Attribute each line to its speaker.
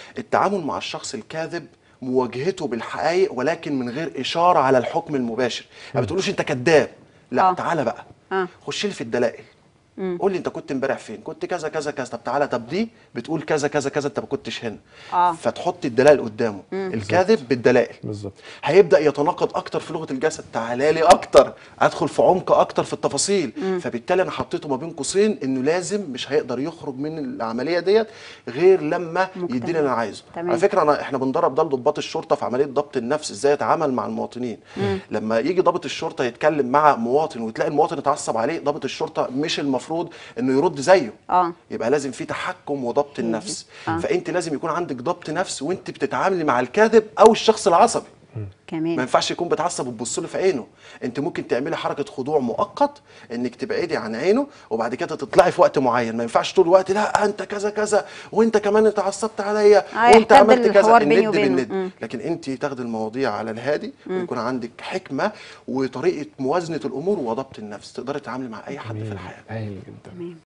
Speaker 1: التعامل مع الشخص الكاذب مواجهته بالحقائق ولكن من غير اشاره على الحكم المباشر ما بتقولوش انت كذاب لا
Speaker 2: آه.
Speaker 1: تعالى بقى
Speaker 2: آه.
Speaker 1: خش لي في الدلائل قول لي انت كنت امبارح فين كنت كذا كذا كذا طب تعالى طب دي بتقول كذا كذا كذا انت ما كنتش هنا
Speaker 2: آه.
Speaker 1: فتحط الدلائل قدامه الكاذب بالدلائل
Speaker 3: بالظبط
Speaker 1: هيبدا يتناقض اكتر في لغه الجسد تعالى لي اكتر ادخل في عمق اكتر في التفاصيل فبالتالي انا حطيته ما بين قوسين انه لازم مش هيقدر يخرج من العمليه ديت غير لما
Speaker 2: مقتنع.
Speaker 1: يديني اللي انا عايزه
Speaker 2: تمام.
Speaker 1: على فكره انا احنا بندرب ده ضباط الشرطه في عمليه ضبط النفس ازاي يتعامل مع المواطنين لما يجي ضابط الشرطه يتكلم مع مواطن وتلاقي المواطن اتعصب عليه ضابط الشرطه مش المفروض انه يرد زيه
Speaker 2: اه
Speaker 1: يبقى لازم في تحكم وضبط النفس فانت لازم يكون عندك ضبط نفس وانت بتتعاملي مع الكاذب او الشخص العصبي ما
Speaker 2: كمان
Speaker 1: ينفعش يكون بتعصب وتبص له في عينه انت ممكن تعملي حركه خضوع مؤقت انك تبعدي عن عينه وبعد كده تطلعي في وقت معين ما ينفعش طول الوقت لا انت كذا كذا وانت كمان اتعصبت عليا
Speaker 2: آه،
Speaker 1: وانت
Speaker 2: يحتد
Speaker 1: عملت كذا
Speaker 2: الحوار بيني
Speaker 1: الند
Speaker 2: وبينه.
Speaker 1: بالند
Speaker 2: مم.
Speaker 1: لكن انت تاخدي المواضيع على الهادي ويكون عندك حكمه وطريقه موازنه الامور وضبط النفس تقدري تتعاملي مع اي حد في الحياه
Speaker 3: هايل جدا
Speaker 2: تمام